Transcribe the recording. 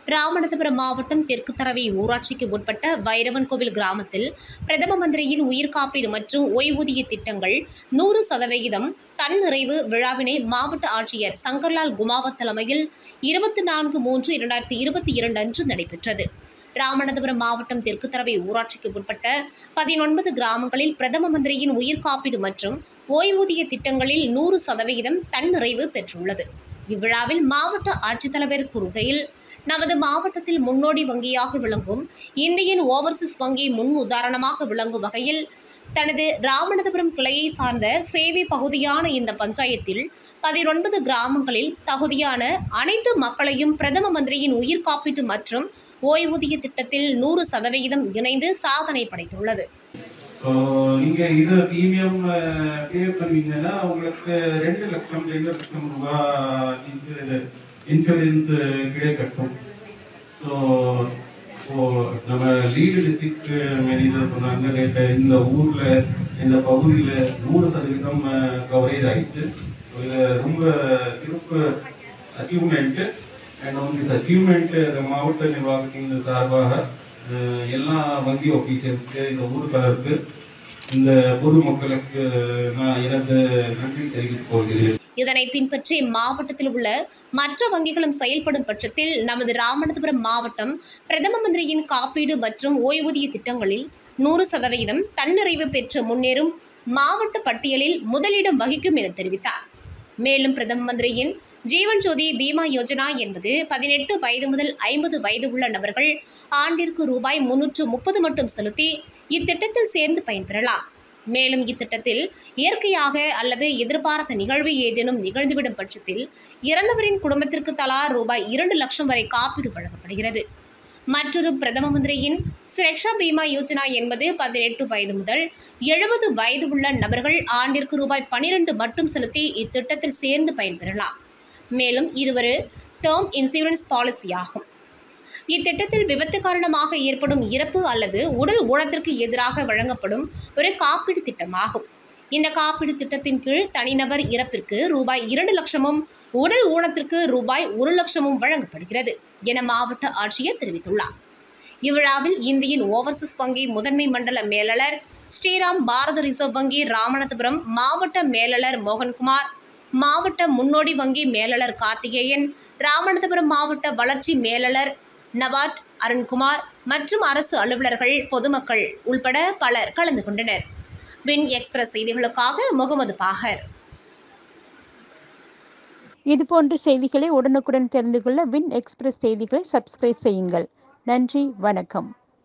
ராமநாதபுரம் மாவட்டம் தெற்கு தரவை ஊராட்சிக்கு உட்பட்ட வைரவன் கோவில் கிராமத்தில் பிரதம மந்திரியின் உயிர் காப்பீடு மற்றும் ஓய்வூதிய திட்டங்கள் நூறு சதவிகிதம் தன்னிறைவு விழாவினை மாவட்ட ஆட்சியர் சங்கர்லால் குமாவத் தலைமையில் இருபத்தி நான்கு மூன்று இரண்டாயிரத்தி இருபத்தி இரண்டு அன்று நடைபெற்றது ராமநாதபுரம் மாவட்டம் தெற்கு தரவை ஊராட்சிக்கு உட்பட்ட பதினொன்பது கிராமங்களில் பிரதம மந்திரியின் உயிர் காப்பீடு மற்றும் ஓய்வூதிய திட்டங்களில் நூறு சதவிகிதம் தன்னிறைவு பெற்றுள்ளது இவ்விழாவில் மாவட்ட ஆட்சித்தலைவர் கூறுகையில் நமது மாவட்டத்தில் முன்னோடி வங்கியாக விளங்கும் இந்தியன் ஓவர்சீஸ் வங்கி முன் உதாரணமாக விளங்கும் வகையில் தனது ராமநாதபுரம் கிளையை சார்ந்த சேவை பகுதியான இந்த பஞ்சாயத்தில் பதினொன்பது கிராமங்களில் தகுதியான அனைத்து மக்களையும் பிரதம மந்திரியின் உயிர் காப்பீட்டு மற்றும் ஓய்வூதிய திட்டத்தில் நூறு சதவிகிதம் இணைந்து சாதனை படைத்துள்ளது ஸோ நீங்க இது பிரீமியம் பே பண்ணீங்கன்னா உங்களுக்கு ரெண்டு லட்சம் ரெண்டு லட்சம் ரூபாய் இது இன்சூரன்ஸ் கிடைக்கட்டும் ஸோ ஸோ நம்ம லீடு டிஸ்ட்ரிக்ட் மேனேஜர் சொன்னாங்க நேற்று இந்த ஊர்ல இந்த பகுதியில நூறு சதவீதம் கவரேஜ் ஆயிடுச்சு ஸோ இது ரொம்ப சிறப்பு அச்சீவ்மெண்ட் அண்ட் வந்து அச்சீவ்மெண்ட் மாவட்ட நிர்வாகத்தின் சார்பாக அஹ், எல்லா வங்கி ஆஃபீஸர்ஸ்க்கு இந்த ஊருக்காரருக்கு இந்த பொதுமக்களுக்கு நான் எனது நன்றி தெரிவித்துக் கொள்கிறேன் இதனை பின்பற்றி மாவட்டத்தில் உள்ள மற்ற வங்கிகளும் செயல்படும் பட்சத்தில் நமது ராமநாதபுரம் மாவட்டம் பிரதம மந்திரியின் காப்பீடு மற்றும் ஓய்வூதிய திட்டங்களில் நூறு சதவிகிதம் தன்னிறைவு பெற்று முன்னேறும் மாவட்ட பட்டியலில் முதலிடம் வகிக்கும் என தெரிவித்தார் மேலும் பிரதம மந்திரியின் ஜீவன் ஜோதி பீமா யோஜனா என்பது பதினெட்டு வயது முதல் ஐம்பது வயது உள்ள நபர்கள் ஆண்டிற்கு ரூபாய் முன்னூற்று முப்பது மட்டும் செலுத்தி இத்திட்டத்தில் சேர்ந்து பயன்பெறலாம் மேலும் இத்திட்டத்தில் இயற்கையாக அல்லது எதிர்பாராத நிகழ்வு ஏதேனும் நிகழ்ந்துவிடும் பட்சத்தில் இறந்தவரின் குடும்பத்திற்கு தலா ரூபாய் இரண்டு லட்சம் வரை காப்பீடு வழங்கப்படுகிறது மற்றொரு பிரதம மந்திரியின் சுரக்ஷா பீமா யோஜனா என்பது பதினெட்டு வயது முதல் எழுபது வயது உள்ள நபர்கள் ஆண்டிற்கு ரூபாய் பனிரெண்டு மட்டும் செலுத்தி இத்திட்டத்தில் சேர்ந்து பயன்பெறலாம் மேலும் இது ஒரு டேர்ம் இன்சூரன்ஸ் பாலிசி ஆகும் இத்திட்டத்தில் விபத்து காரணமாக ஏற்படும் இறப்பு அல்லது உடல் ஊனத்திற்கு எதிராக வழங்கப்படும் ஒரு காப்பீடு திட்டமாகும் இந்த காப்பீடு திட்டத்தின் கீழ் தனிநபர் இறப்பிற்கு ரூபாய் இரண்டு லட்சமும் உடல் ஊனத்திற்கு ரூபாய் ஒரு லட்சமும் வழங்கப்படுகிறது என மாவட்ட ஆட்சியர் தெரிவித்துள்ளார் இவ்விழாவில் இந்தியன் ஓவர்சீஸ் வங்கி முதன்மை மண்டல மேலாளர் ஸ்ரீராம் பாரத ரிசர்வ் வங்கி ராமநாதபுரம் மாவட்ட மேலாளர் மோகன்குமார் மாவட்ட முன்னோடி வங்கி மேலாளர் கார்த்திகேயன் ராமநாதபுரம் மாவட்ட வளர்ச்சி மேலாளர் நவாட் அருண்குமார் மற்றும் அரசு அலுவலர்கள் பொதுமக்கள் உள்பட பலர் கலந்து கொண்டனர் வின் எக்ஸ்பிரஸ் செய்திகளுக்காக முகமது பாகர் இதுபோன்ற செய்திகளை உடனுக்குடன் தெரிந்து கொள்ள வின் எக்ஸ்பிரஸ் செய்திகளை சப்ஸ்கிரைப் செய்யுங்கள் நன்றி வணக்கம்